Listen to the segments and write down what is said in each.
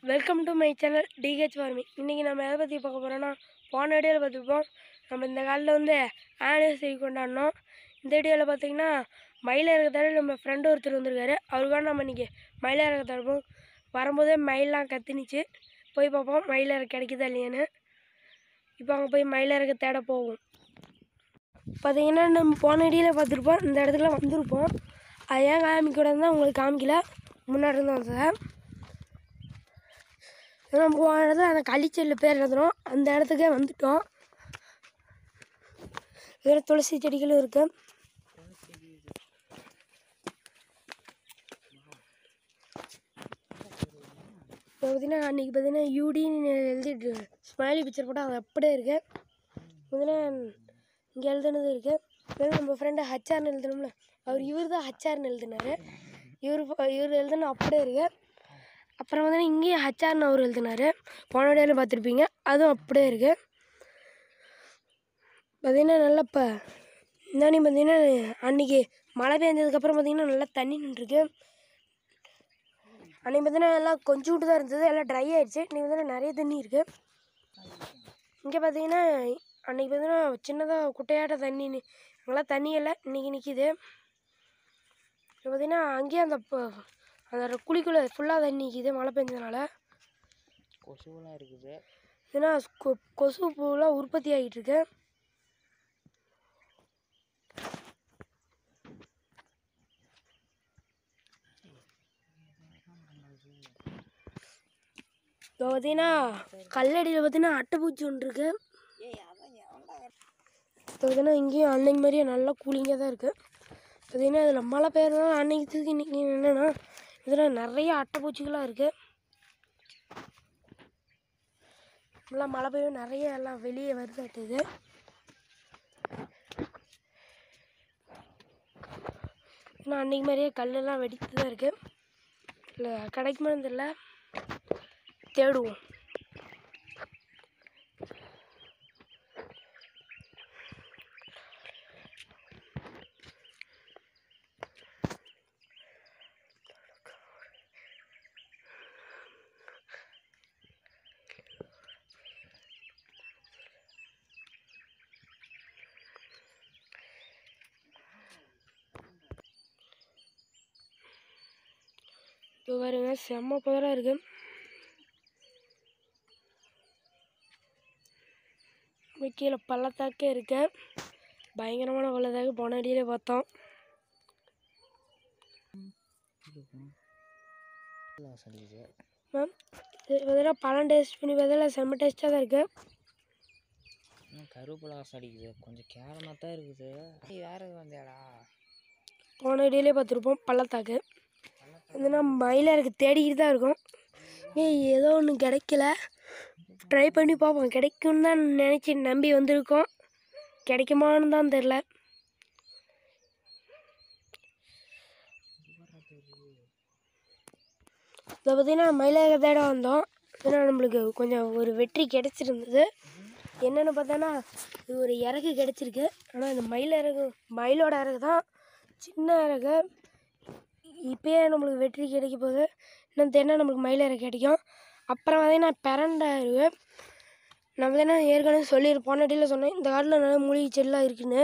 welcome to my channel D H farming இன்றைக்கி நம்ம எதை பற்றி பார்க்க போகிறோன்னா போன வீடியோவில் பார்த்துருப்போம் நம்ம இந்த காலில் வந்து ஆனிவர்சரி கொண்டாடினோம் இந்த வீடியோவில் பார்த்தீங்கன்னா மயில் இறக்கத்தாரு நம்ம ஃப்ரெண்டு ஒருத்தர் வந்திருக்காரு அவருக்காக நம்ம இன்றைக்கி மயில் இறக்க தருப்போம் வரும்போதே மயிலெலாம் கத்துனுச்சு போய் பார்ப்போம் மயில் இறக்க கிடைக்குதா இல்லையான்னு இப்போ அங்கே போய் மயில் இறக்க தேட போவோம் பார்த்தீங்கன்னா நம்ம போன வீடியோவில் பார்த்துருப்போம் இந்த இடத்துல வந்திருப்போம் அது ஏன் காமிக்கூடாதுன்னு உங்களுக்கு காமிக்கல முன்னாடி இருந்து வந்ததை நம்ம போன இடத்துல அந்த களிச்செல்லு பேர் எழுதுறோம் அந்த இடத்துக்கே வந்துட்டோம் வேறு துளசி செடிகளும் இருக்கு இப்போ பார்த்தீங்கன்னா அன்றைக்கி பார்த்தீங்கன்னா யூடின்னு எழுதிட்டு ஸ்மைலி பிக்சர் போட்டால் அது அப்படியே இருக்கு பார்த்தீங்கன்னா இங்கே எழுதுனது இருக்கு வேறு நம்ம ஃப்ரெண்டு ஹச்ஆர்னு எழுதணும்ல அவர் இவர் தான் ஹச்ஆர்னு எழுதினாரு இவர் இவர் எழுதுன அப்படியே இருக்கு அப்புறம் பார்த்தீங்கன்னா இங்கேயும் ஹச்ஆர்னு அவர் எழுதினாரு போன வீடியோவில் பார்த்துருப்பீங்க அதுவும் அப்படியே இருக்கு பார்த்தீங்கன்னா நல்லா இப்போ இந்தாண்டி பார்த்தீங்கன்னா அன்றைக்கி மழை பெஞ்சதுக்கப்புறம் பார்த்தீங்கன்னா நல்லா தண்ணி நின்றுருக்கு அன்றைக்கி பார்த்தீங்கன்னா எல்லாம் கொஞ்சோண்டு தான் இருந்தது எல்லாம் ட்ரை ஆயிடுச்சு இன்றைக்கி பார்த்தீங்கன்னா நிறைய தண்ணி இருக்குது இங்கே பார்த்தீங்கன்னா அன்றைக்கி பார்த்தீங்கன்னா சின்னதாக குட்டையாட்ட தண்ணி நி- அங்கெல்லாம் தண்ணி இல்லை இன்றைக்கி நிற்கிது இப்போ பார்த்தீங்கன்னா அங்கேயே அந்த ப- அந்த குழிக்குள்ளே ஃபுல்லாக தண்ணி நிற்கிது மழை பெஞ்சதுனால கொசுவெல்லாம் இருக்குது ஏன்னா கொ- கொசு பூலாம் உற்பத்தி ஆகிட்டு இருக்கு இப்போ பார்த்தீங்கன்னா கல்லடியில் பார்த்தீங்கன்னா அட்டைப்பூச்சி ஒன்று இருக்கு இப்போ பார்த்தீங்கன்னா இங்கேயும் அன்னைக்கு மாதிரியே நல்லா கூலிங்காக தான் இருக்குது பார்த்தீங்கன்னா இதில் மழை பெய்யறதுனால அன்னைக்கு தூக்கி இன்னைக்கு என்னென்னா இதில் நிறைய அட்டைப்பூச்சிகளாக இருக்குது நல்லா மழை பெய்யும் நிறைய எல்லாம் வெளியே வருதாட்டுது இன்னும் அன்றைக்கி மாதிரியே கல்லெல்லாம் வெடித்து தான் இருக்குது இல்லை கிடைக்குமான்னு தெரியல தேடுவோம் இப்போ பாருங்க செம்ம புதராக இருக்கு இப்போ கீழே பள்ளத்தாக்கே இருக்கு பயங்கரமான பள்ளத்தாக்கு போன அடியிலே பார்த்தோம் வாசம் அடிக்குது மேம் இது பார்த்தீங்கன்னா பழம் டேஸ்ட் பண்ணி பார்த்தா செம்ம டேஸ்ட்டாக தான் இருக்குது இன்னும் கருவேப்பிலை வாசம் அடிக்குது கொஞ்சம் கேவலமாக தான் இருக்குது ஏய், வேற எதுவும் வந்தியாடா போன அடியிலே பார்த்துருப்போம் பள்ளத்தாக்கு இதுனா மயிலாருக்கு தேடிக்கிட்டு தான் இருக்கும் ஏய் ஏதோ ஒன்று கிடைக்கல ட்ரை பண்ணி பார்ப்போம் கிடைக்கும்னு தான் நினச்சி நம்பி வந்திருக்கோம் கிடைக்குமான்னு தான் தெரில இதை பார்த்தீங்கன்னா மயிலாக தேட வந்தோம் ஏன்னா நம்மளுக்கு கொஞ்சம் ஒரு வெற்றி கிடைச்சிருந்தது என்னென்னு பார்த்தோன்னா இது ஒரு இறகு கிடைச்சிருக்கு ஆனால் இந்த மயில் இறகு மயிலோட இறகு தான் சின்ன இறகு இப்பயே நம்மளுக்கு வெற்றி கிடைக்க போகுது இன்னும் தென்ன நம்மளுக்கு மயில் இறகு கிடைக்கும் அப்புறம் பார்த்தீங்கன்னா பெரண்டை இருக்கு நம்ம பார்த்தீங்கன்னா ஏற்கனவே சொல்லியிருப்போம் போன அடியில் சொன்னேன் இந்த காட்டில் நிறைய மூலிகை செடிலாம் இருக்குன்னு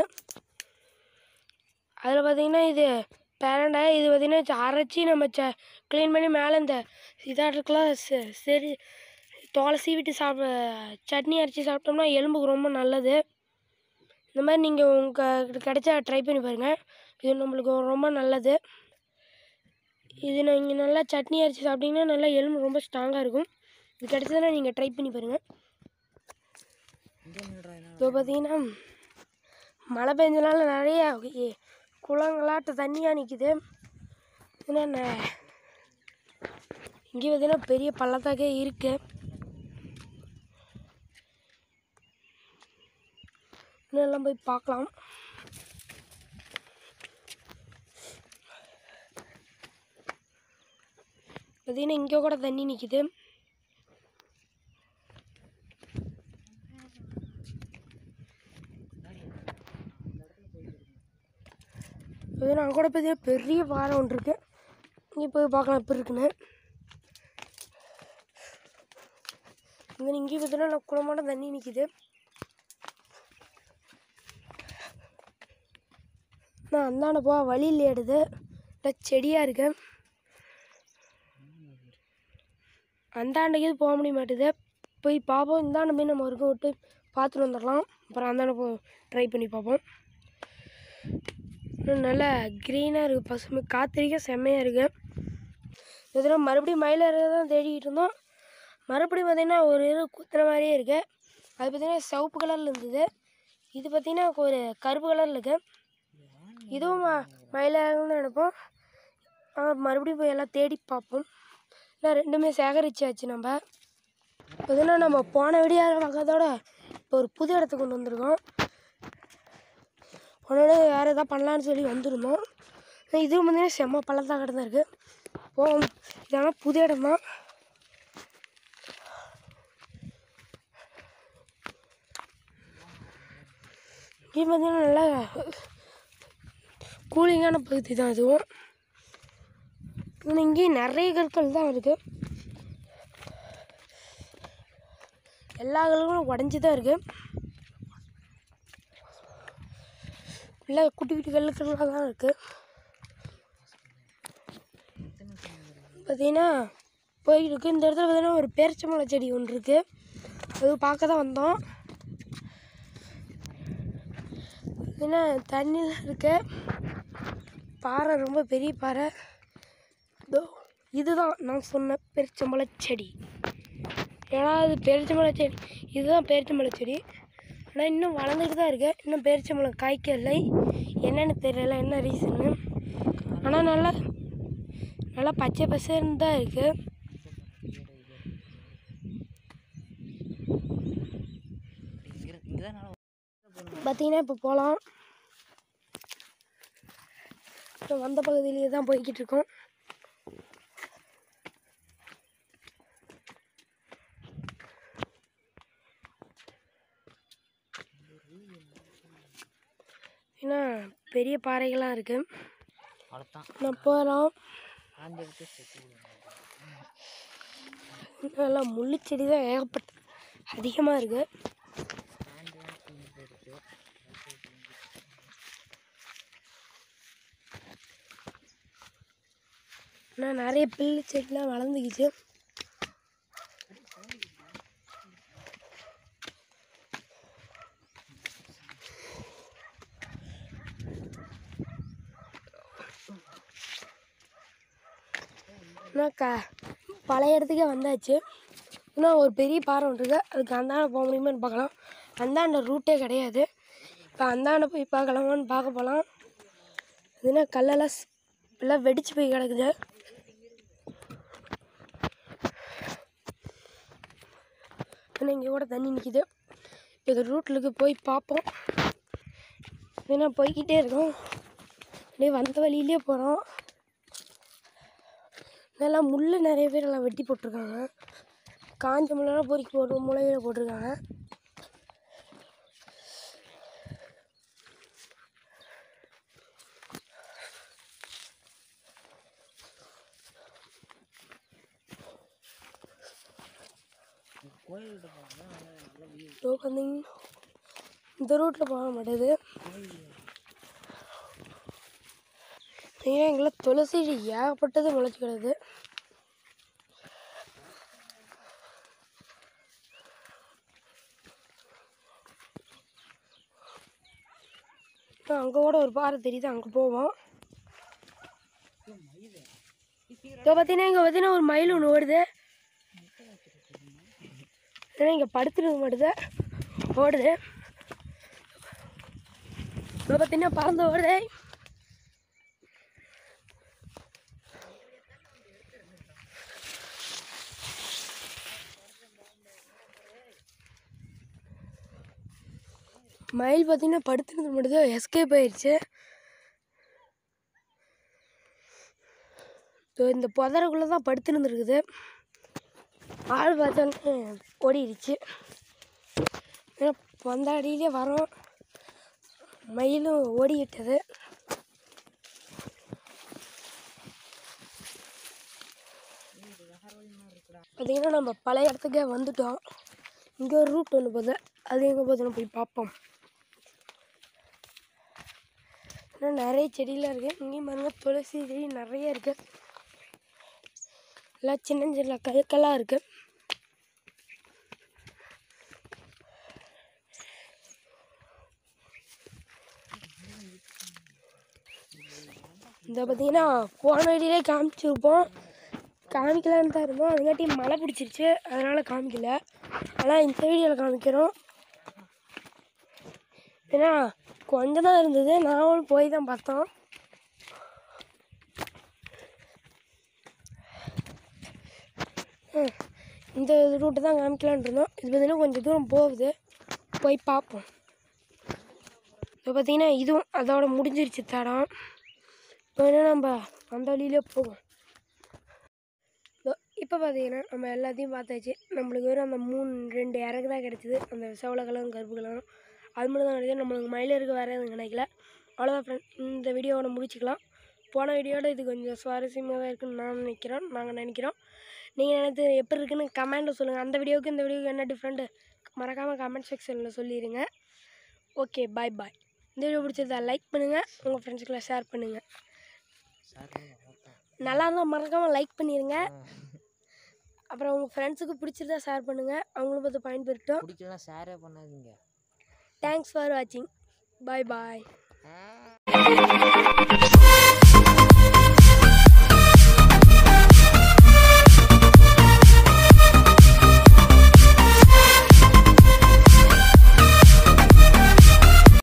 அதில் பார்த்தீங்கன்னா இது பெரண்டை இது பார்த்தீங்கன்னா அரைச்சி நம்ம ச க்ளீன் பண்ணி மேலே இந்த இதாட்டுக்கெல்லாம் செ- சரி தோலை சீவிட்டு சாப்பிட சட்னி அரைச்சி சாப்பிட்டோம்னா எலும்புக்கு ரொம்ப நல்லது இந்த மாதிரி நீங்கள் உங்கள் கிடைச்சா ட்ரை பண்ணி பாருங்கள் இது நம்மளுக்கு ரொம்ப நல்லது இது நீங்கள் நல்லா சட்னி அரைச்சி சாப்பிட்டீங்கன்னா நல்லா எலும்பு ரொம்ப ஸ்ட்ராங்காக இருக்கும் இது கிடைச்சதுன்னா நீங்கள் ட்ரை பண்ணி பாருங்கள் இங்கே நில்றா என்ன இப்போ பார்த்தீங்கன்னா மழை பெஞ்சனால நிறைய இ- குளங்களாட்ட தண்ணியாக நிற்கிது என்னென்ன இங்கே பார்த்தீங்கன்னா பெரிய பள்ளத்தாக்கே இருக்கு இன்னும் எல்லாம் போய் பார்க்கலாம் பார்த்தீங்கன்னா இங்கே கூட தண்ணி நிற்கிது பார்த்தீங்கன்னா அங்கே கூட பார்த்தீங்கன்னா பெரிய பாறை ஒன்று இருக்குது இங்கே போய் பார்க்கலாம் எப்படி இருக்குன்னு இங்கே இங்கேயும் பார்த்தீங்கன்னா நல்லா குளமான தண்ணி நிற்கிது நான் அந்தாண்ட போக வழி இல்லையாடுது இல்லை செடியாக இருக்கு அந்தாண்டைக்கு போக முடிய மாட்டுது போய் பார்ப்போம் இந்தாண்ட போய் நம்ம இருக்க விட்டு பார்த்துட்டு வந்துடலாம் அப்புறம் அந்தாண்ட போ ட்ரை பண்ணி பார்ப்போம் இன்னும் நல்லா க்ரீனாக இருக்குது பசுமை காத்திரிக்க செம்மையாக இருக்குது இதெல்லாம் மறுபடியும் மயில தான் தேடிக்கிட்டு இருந்தோம் மறுபடியும் பார்த்திங்கன்னா ஒரு இது குத்துற மாதிரியே இருக்குது அது பார்த்திங்கன்னா சிவப்பு கலரில் இருந்தது இது பார்த்திங்கன்னா ஒரு கருப்பு கலரில் இருக்குது இதுவும் ம- மயிலாகன்னு நினைப்போம் ஆ, மறுபடியும் போய் எல்லாம் தேடி பார்ப்போம் இல்லை ரெண்டுமே சேகரிச்சாச்சு நம்ம பார்த்தீங்கன்னா நம்ம போன வீடியோ பார்க்கறதோட இப்போ ஒரு புது இடத்துக்கு கொண்டு வந்திருக்கோம் போன வீடியோ வேறு எதாவது பண்ணலான்னு சொல்லி வந்திருந்தோம் ஆனா இதுவும் பார்த்தீங்கன்னா செம்ம பள்ளத்தாக தான் இருக்குது போவோம் இதெல்லாம் புது இடம் தான் இது பார்த்தீங்கன்னா நல்லா கூலிங்கான பகுதி தான் இதுவும் இன்னும் இங்கேயும் நிறைய கற்கள் தான் இருக்குது எல்லா கல்களும் உடஞ்சி தான் இருக்குது இல்லை குட்டி குட்டி கல்லுக்கள்லாம் தான் இருக்குது பார்த்தீங்கன்னா போயிட்டு இருக்கு இந்த இடத்துல பார்த்தீங்கன்னா ஒரு பேரிச்சம்பழ செடி ஒன்று இருக்குது அது பார்க்க தான் வந்தோம் பார்த்தீங்கன்னா தண்ணியில் இருக்க பாறை ரொம்ப பெரிய பாறை இதோ இதுதான் நான் சொன்ன பெருச்சம்பழ செடி ஏன்னா அது பெருச்சம்பழ செடி இதுதான் பேரிச்சம்பழ செடி ஆனால் இன்னும் வளர்ந்துட்டு தான் இருக்கு இன்னும் பேரிச்சம்பழம் காய்க்கலை என்னன்னு தெரியல என்ன ரீசன்னு ஆனால் நல்லா நல்லா பச்சை பசேர்னு தான் இருக்குது இங்கே இங்கே தான் நல்லா பார்த்தீங்கன்னா இப்போ போகலாம் இப்போ வந்த பகுதியிலேயே தான் போய்கிட்டு இருக்கோம் ஏன்னா பெரிய பாறைகள்லாம் இருக்குது அவ்வளோதான் நான் போகலாம் ஆஞ்சு எடுத்து செத்து நல்லா முள்ளுச்செடி தான் ஏகப்பட்ட அதிகமாக இருக்குது ஆஞ்சு தான் போயிருக்கு ஆனால் நிறைய பில்லு செடிலாம் வளர்ந்துக்கிச்சு இன்னும் க பழைய இடத்துக்கே வந்தாச்சு இன்னும் ஒரு பெரிய பாறை ஒன்று இருக்குது அதுக்கு அந்தாண்ட போக முடியுமான்னு பார்க்கலாம் அந்தாண்ட ரூட்டே கிடையாது இப்போ அந்தாண்ட போய் பார்க்கலாமான்னு பார்க்க போகலாம் இதுனா கல்லெல்லாம் ஸ்- எல்லாம் வெடிச்சு போய் கிடக்குது ஆனால் இங்கே கூட தண்ணி நிற்கிது இப்போ இந்த ரூட்லுக்கு போய் பார்ப்போம் ஏன்னா போய்க்கிட்டே இருக்கோம் அப்படியே வந்த வழியிலே போகிறோம் நல்லா முள் நிறைய பேர் எல்லாம் வெட்டி போட்டிருக்காங்க காஞ்ச முள்ளெல்லாம் பொறுக்கி போட்டு முளையில போட்டிருக்காங்க கோயில்கிட்ட போனால் நல்ல வியூ இதோ பார்த்தீங்கன்னா இந்த ரூட்டில் போக மாட்டேது ஏன்னா எங்கெல்லாம் துளசி செடி ஏகப்பட்டது முளைச்சி கிடக்குது அங்கே கூட ஒரு பாறை தெரியுது அங்கே போவோம் இப்போ பார்த்தீங்கன்னா இங்கே பார்த்தீங்கன்னா ஒரு மயில் ஒன்று ஓடுது ஏன்னா இங்கே படுத்துருக்க மாட்டுது ஓடுது இப்போ பார்த்தீங்கன்னா பறந்து ஓடுது மயில் பார்த்தீங்கன்னா படுத்துருந்து மட்டும் எஸ்கேப் ஆயிடுச்சு இப்போ இந்த புதருக்குள்ளே தான் படுத்துருந்துருக்குது ஆள் பார்த்தோன்னே ஓடிடுச்சு ஏன்னா வந்த அடியிலே வரோம் மயிலும் ஓடிக்கிட்டது பார்த்தீங்கன்னா நம்ம பழைய இடத்துக்கே வந்துட்டோம் இங்கே ஒரு ரூட் ஒன்று போகுது அது எங்கே போகுதுன்னு போய் பார்ப்போம் இன்னும் நிறைய செடியெலாம் இருக்குது இங்கேயும் பாருங்க துளசி செடி நிறைய இருக்குது எல்லாம் சின்ன சின்ன கற்களாக இருக்குது இந்த பார்த்தீங்கன்னா போன வீடியோலே காமிச்சிருப்போம் காமிக்கலான்னு தான் இருந்தோம் அதுங்காட்டி மழை பிடிச்சிருச்சு அதனால் காமிக்கல ஆனால் இந்த வீடியோவில் காமிக்கிறோம் ஏன்னா கொஞ்சம் தான் இருந்தது நாங்களும் போய் தான் பார்த்தோம் ஹம், இந்த ரூட்டு தான் காமிக்கலான்னு இருந்தோம் இது பார்த்தீங்கன்னா கொஞ்சம் தூரம் போகுது போய் பார்ப்போம் இப்போ பார்த்தீங்கன்னா இதுவும் அதோட முடிஞ்சிருச்சு தடம் இப்போ என்ன நம்ம அந்த வழியிலே போவோம் இப்போ பார்த்தீங்கன்னா நம்ம எல்லாத்தையும் பார்த்தாச்சு நம்மளுக்கு வெறும் அந்த மூணு ரெண்டு இறகு தான் கிடச்சிது அந்த செவல கலரும் கருப்பு கலரும் அது மட்டும் தான் கிடைச்சது நம்மளுக்கு மயிலருக்கு வேறு எதுவும் கிடைக்கல அவ்வளோதான் ஃப்ரெண்ட் இந்த வீடியோவோட முடிச்சுக்கலாம் போன வீடியோட இது கொஞ்சம் சுவாரஸ்யமாக இருக்குன்னு நான் நினைக்கிறோம் நாங்கள் நினைக்கிறோம் நீங்கள் நினைத்து எப்படி இருக்குன்னு கமெண்ட்டில் சொல்லுங்கள் அந்த வீடியோவுக்கு இந்த வீடியோவுக்கு என்ன டிஃப்ரெண்ட்டு மறக்காமல் கமெண்ட் செக்ஷனில் சொல்லிடுங்க ஓகே பாய் பாய் இந்த வீடியோ பிடிச்சதா லைக் பண்ணுங்கள் உங்கள் ஃப்ரெண்ட்ஸுக்கெல்லாம் ஷேர் பண்ணுங்கள் சார் வளர்த்தேன் நல்லா இருந்தால் மறக்காமல் லைக் பண்ணிடுங்க அப்புறம் உங்கள் ஃப்ரெண்ட்ஸுக்கு பிடிச்சிருந்தா ஷேர் பண்ணுங்கள் அவங்களும் பார்த்து பயன்பெறட்டும் பிடிக்கலாம் ஷேரே பண்ணாதீங்க தேங்க்ஸ் ஃபார் வாட்சிங் பாய் பாய் ஆ